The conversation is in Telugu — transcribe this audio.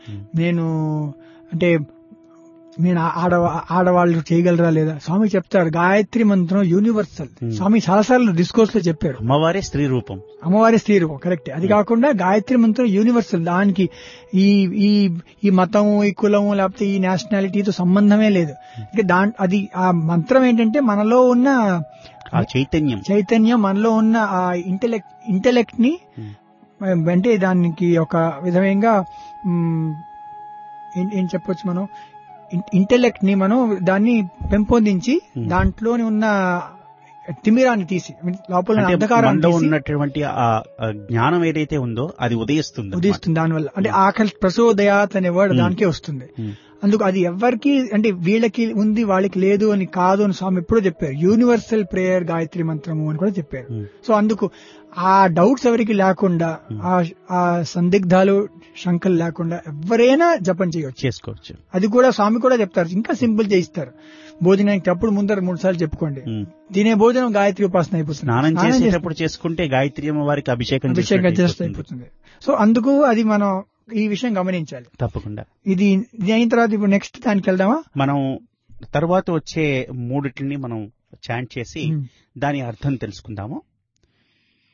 Hmm. నేను అంటే నేను ఆ- ఆడ ఆడవాళ్ళు చేయగలరా లేదా స్వామి చెప్తారు గాయత్రి మంత్రం యూనివర్సల్ Hmm. స్వామి చాలాసార్లు డిస్కోర్స్ లో చెప్పారు అమ్మవారే స్త్రీ రూపం అమ్మవారి స్త్రీ రూపం కరెక్ట్ అది కాకుండా గాయత్రి మంత్రం యూనివర్సల్ దానికి ఈ ఈ ఈ మతం ఈ కులం లేకపోతే ఈ నేషనాలిటీతో సంబంధమే లేదు ఇంకా దా అది ఆ మంత్రం ఏంటంటే మనలో ఉన్న ఆ చైతన్యం చైతన్యం మనలో ఉన్న ఆ ఇంటెలెక్ట్ ఇంటెలెక్ట్ ని Hmm. అంటే దానికి ఒక విధంగా మ్, ఏం- ఏం చెప్పొచ్చు మనం ఇంటెలెక్ట్ ని మనం దాన్ని పెంపొందించి Hmm. దాంట్లోని ఉన్న తిమిరాన్ని తీసి లోపల ఉన్న అంటే అంధకారాన్ని మనలో తీసి ఉన్నటువంటి ఆ ఆ జ్ఞానం ఏదైతే ఉందో అది ఉదయిస్తుంది అన్నమాట. ఉదయిస్తుంది దానివల్ల అంటే ఆకలి ప్రసోదయాత్ అనే వర్డ్ Hmm. దానికే వస్తుంది ఉమ్. అందుకు అది ఎవరికి అంటే వీళ్ళకి ఉంది వాళ్ళకి లేదు అని కాదు అని స్వామి ఎప్పుడో చెప్పారు యూనివర్సల్ ప్రేయర్ గాయత్రి మంత్రము అని కూడా చెప్పారు ఉమ్. సో అందుకు ఆ డౌట్స్ ఎవరికి లేకుండా ఆ ఆ సందిగ్ధాలు శంకలు లేకుండా ఎవరైనా జపం చేయవచ్చు చేసుకోవచ్చు అది కూడా స్వామి కూడా చెప్తారు ఇంకా సింపుల్ చేయిస్తారు భోజనానికి అప్పుడు ముందర మూడు సార్లు చెప్పుకోండి ఉమ్. తినే భోజనం గాయత్రి ఉపాసన అయిపోతుంది స్నానం స్నానం చేస్తే చేసేటప్పుడు చేసుకుంటే గాయత్రి అమ్మవారికి అభిషేకం అభిషేకం చేసినట్టు చేస్తే అయిపోతుంది. అయిపోతుంది సో అందుకు అది మనం ఈ విషయం గమనించాలి తప్పకుండా ఇది ఇది అయిన తర్వాత ఇప్పుడు నెక్స్ట్ దానికి వెళ్దామా మనం తర్వాత వచ్చే మూడిటిని మనం చాంట్ చేసి ఉమ్. దాని అర్థం తెలుసుకుందాము